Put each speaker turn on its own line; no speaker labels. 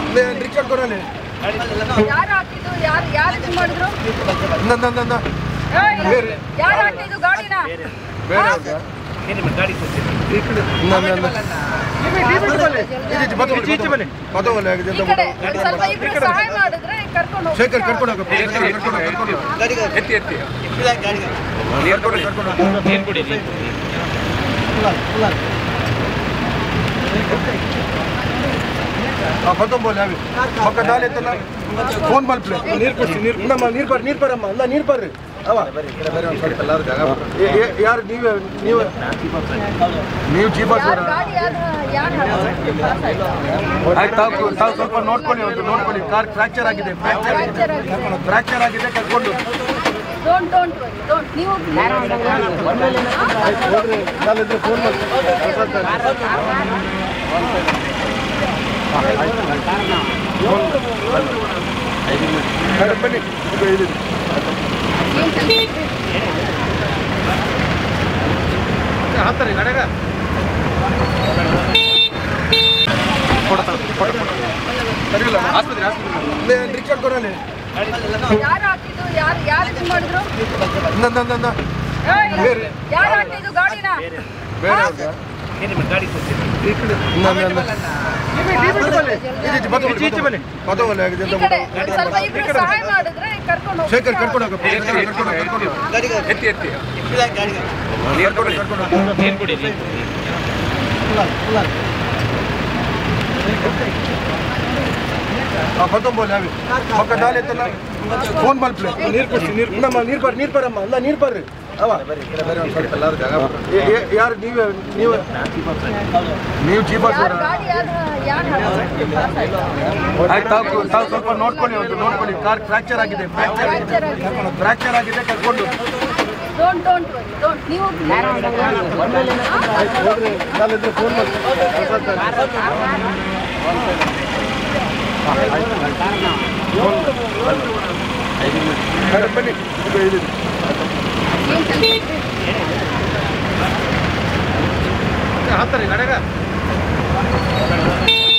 Rickshaw ಕೊಡಲಿ
ಯಾರು ಹಾಕಿದ್ದು ಯಾರು ಯಾರು ಇದು ಮಾಡಿದ್ರು
ನಂದ
ಏಯ್,
ಬೇರೆ.
ಯಾರು ಹಾಕಿದ್ದು ಗಾಡಿನ
ಬೇರೆ ಅವ್ರ್ದಾ? ಈ ಕಡೆ ನಂದ ಈಚೆ ಬತ್ತ ಬಲ್ಲಿ, ಬತ್ತ ಬಲ್ಲಿ. ಬತ್ತ ಬಲ್ಲಿ ಆಗಿದೆ
ಈ
ಅಂತ
ಕಡೆ
ಬಿಡು.
ಒಂದ್ ಸ್ವಲ್ಪ ಇಬ್ರು ಸಹಾಯ ಮಾಡಿದ್ರೆ ಕರ್ಕೊಂಡು ಹೋಗಿ
ಶೇಖರ್ ಕರ್ಕೊಂಡು ಹೋಗಪ್ಪ ಕರ್ಕೊಂಡು ಹೋಗು, ಕರ್ಕೊಂಡು ಹೋಗು. ಎತ್ತಿ ಎತ್ತಿ ಕರ್ಕೊಂಡು ಹೋಗು, ಕರ್ಕೊಂಡು ಹೋಗು. ಆ, ಬತ್ತೊಂಬೋಲಿ ಅವಿ ಪಕ್ಕ ದಾಲಿ ಎತ್ತಲ್ಲ ಫೋನ್ ಮಲ್ಪ್ಲೆ ನೀರು ಕೊಡ್ಸಿ ನೀರು ನಮ್ಮ ನೀರು ಬರ್ರಿ ನೀರು ಬರಮ್ಮ ಅಲ್ಲ ನೀರು ಬರ್ರಿ ಅವ ಏ- ಏ- ಯಾರು ನೀವೇ ನೀವು ನೀವು ಚೀಪಾಸ್
ಯಾರು ಗಾಡಿ ಯಾರು ಯಾರು ಹಾಕಿದ್ದು?
ಆಯ್ತು ತಾವು ತಾವು ಸ್ವಲ್ಪ ನೋಡ್ಕೊಳ್ಳಿ ಒಂದು ನೋಡ್ಕೊಳ್ಳಿ ಕಾರ್ ಫ್ರಾಕ್ಚರ್ ಆಗಿದೆ ಫ್ರಾಕ್ಚರ್
Fracture ಆಗಿದೆ.
ಫ್ರಾಕ್ಚರ್ ಆಗಿದೆ ಕರ್ಕೊಂಡು
ಡೋಂಟ್ ಡೋಂಟ್ ವರಿ ಡೋಂಟ್ ನೀವು
ಹೋಗ್ರಿ ನಾನಿದ್ರೆ ಫೋನ್ ಮಾಡಿ ಮೇಡಮ್ ಬನ್ನಿ ಇದು ಇದೆ. ಹಾಕ್ತಾರೆ ಕಡೆಗ ಆಸ್ಪತ್ರೆ ಆಸ್ಪತ್ರೆ ರಿಕ್ಷಾ ಕೊಡಲಿ
ಯಾರು ಹಾಕಿದ್ದು ಯಾರು ಯಾರು ಇದು ಮಾಡಿದ್ರು
ನಂದ
ಏಯ್,
ಬೇರೆ.
ಯಾರು ಹಾಕಿದ್ದು ಗಾಡಿನ
ಬೇರೆ ಅವ್ರ್ದಾ? ಈ ಕಡೆ ನಂದ ಈಚೆ ಬತ್ತ ಬಲ್ಲಿ, ಬತ್ತ ಬಲ್ಲಿ. ಬತ್ತ ಬಲ್ಲಿ ಆಗಿದೆ
ಈ
ಅಂತ
ಕಡೆ
ಬಿಡು.
ಒಂದ್ ಸ್ವಲ್ಪ ಇಬ್ರು ಸಹಾಯ ಮಾಡಿದ್ರೆ ಕರ್ಕೊಂಡು ಹೋಗಿ
ಶೇಖರ್ ಕರ್ಕೊಂಡು ಹೋಗಪ್ಪ ಕರ್ಕೊಂಡು ಹೋಗು, ಕರ್ಕೊಂಡು ಹೋಗು. ಎತ್ತಿ ಎತ್ತಿ ಕರ್ಕೊಂಡು ಹೋಗು, ಕರ್ಕೊಂಡು ಹೋಗು. ಆ, ಬತ್ತೊಂಬೋಲಿ ಅವಿ ಪಕ್ಕ ದಾಲಿ ಎತ್ತಲ್ಲ ಫೋನ್ ಮಲ್ಪ್ಲೆ ನೀರು ಕೊಡ್ಸಿ ನೀರು ನಮ್ಮ ನೀರು ಬರ್ರಿ ನೀರು ಬರಮ್ಮ ಅಲ್ಲ ನೀರು ಬರ್ರಿ ಅವ ಏ- ಏ- ಯಾರು ನೀವೇ ನೀವು ನೀವು ಚೀಪಾಸ್
ಯಾರು ಗಾಡಿ ಯಾರು ಯಾರು ಹಾಕಿದ್ದು?
ಆಯ್ತು ತಾವು ತಾವು ಸ್ವಲ್ಪ ನೋಡ್ಕೊಳ್ಳಿ ಒಂದು ನೋಡ್ಕೊಳ್ಳಿ ಕಾರ್ ಫ್ರಾಕ್ಚರ್ ಆಗಿದೆ ಫ್ರಾಕ್ಚರ್
Fracture ಆಗಿದೆ.
ಫ್ರಾಕ್ಚರ್ ಆಗಿದೆ ಕರ್ಕೊಂಡು
ಡೋಂಟ್ ಡೋಂಟ್ ವರಿ ಡೋಂಟ್ ನೀವು
ಹೋಗ್ರಿ ನಾನಿದ್ರೆ ಫೋನ್ ಮಾಡಿ ಮೇಡಮ್ ಬನ್ನಿ ಇದು ಇದೆ. ಹಾಕ್ತಾರೆ ಕಡೆಗ